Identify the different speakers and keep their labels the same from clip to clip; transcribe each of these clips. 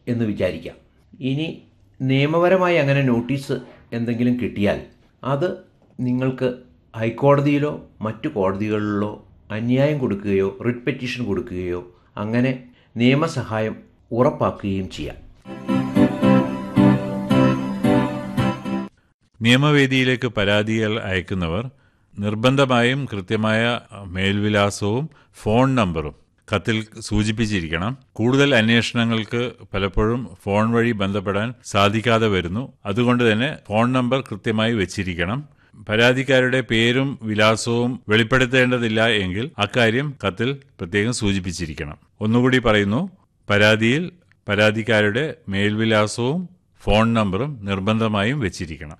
Speaker 1: എന്ന് വിചാരിക്കാം ഇനി നിയമപരമായി അങ്ങനെ നോട്ടീസ് എന്തെങ്കിലും കിട്ടിയാൽ അത് നിങ്ങൾക്ക് ഹൈക്കോടതിയിലോ മറ്റു കോടതികളിലോ അന്യായം കൊടുക്കുകയോ റിട്ട് പെറ്റീഷൻ കൊടുക്കുകയോ അങ്ങനെ നിയമസഹായം ഉറപ്പാക്കുകയും ചെയ്യാം
Speaker 2: നിയമവേദിയിലേക്ക് പരാതികൾ അയക്കുന്നവർ നിർബന്ധമായും കൃത്യമായ മേൽവിലാസവും ഫോൺ നമ്പറും കത്തിൽ സൂചിപ്പിച്ചിരിക്കണം കൂടുതൽ അന്വേഷണങ്ങൾക്ക് പലപ്പോഴും ഫോൺ വഴി ബന്ധപ്പെടാൻ സാധിക്കാതെ വരുന്നു അതുകൊണ്ട് തന്നെ ഫോൺ നമ്പർ കൃത്യമായി വെച്ചിരിക്കണം പരാതിക്കാരുടെ പേരും വിലാസവും വെളിപ്പെടുത്തേണ്ടതില്ല എങ്കിൽ അക്കാര്യം കത്തിൽ പ്രത്യേകം സൂചിപ്പിച്ചിരിക്കണം ഒന്നുകൂടി പറയുന്നു പരാതിയിൽ പരാതിക്കാരുടെ മേൽവിലാസവും ഫോൺ നമ്പറും നിർബന്ധമായും വെച്ചിരിക്കണം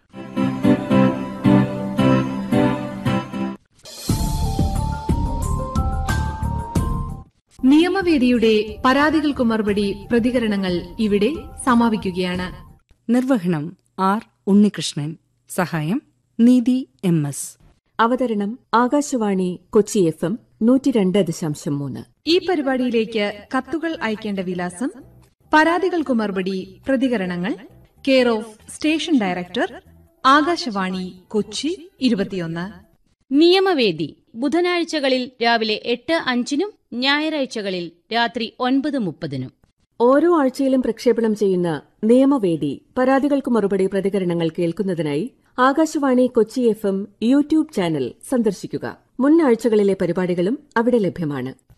Speaker 3: നിയമവേദിയുടെ പരാതികൾക്കു മറുപടി പ്രതികരണങ്ങൾ ഇവിടെ സമാപിക്കുകയാണ്
Speaker 4: നിർവഹണം ആർ ഉണ്ണികൃഷ്ണൻ സഹായം നീതി എം എസ്
Speaker 5: അവതരണം ആകാശവാണി കൊച്ചി എഫ് എം നൂറ്റി രണ്ട് ദശാംശം മൂന്ന്
Speaker 3: ഈ പരിപാടിയിലേക്ക് കത്തുകൾ അയക്കേണ്ട വിലാസം പരാതികൾക്കു മറുപടി പ്രതികരണങ്ങൾ care of station director Akashvani Kochi ഇരുപത്തിയൊന്ന്
Speaker 6: നിയമവേദി ബുധനാഴ്ചകളിൽ രാവിലെ എട്ട് അഞ്ചിനും ഞായറാഴ്ചകളിൽ രാത്രി ഒൻപത് മുപ്പതിനും
Speaker 5: ഓരോ ആഴ്ചയിലും പ്രക്ഷേപണം ചെയ്യുന്ന നിയമവേദി പരാതികൾക്ക് മറുപടി പ്രതികരണങ്ങൾ കേൾക്കുന്നതിനായി Akashvani Kochi F M YouTube channel സന്ദർശിക്കുക മുൻ ആഴ്ചകളിലെ പരിപാടികളും അവിടെ ലഭ്യമാണ്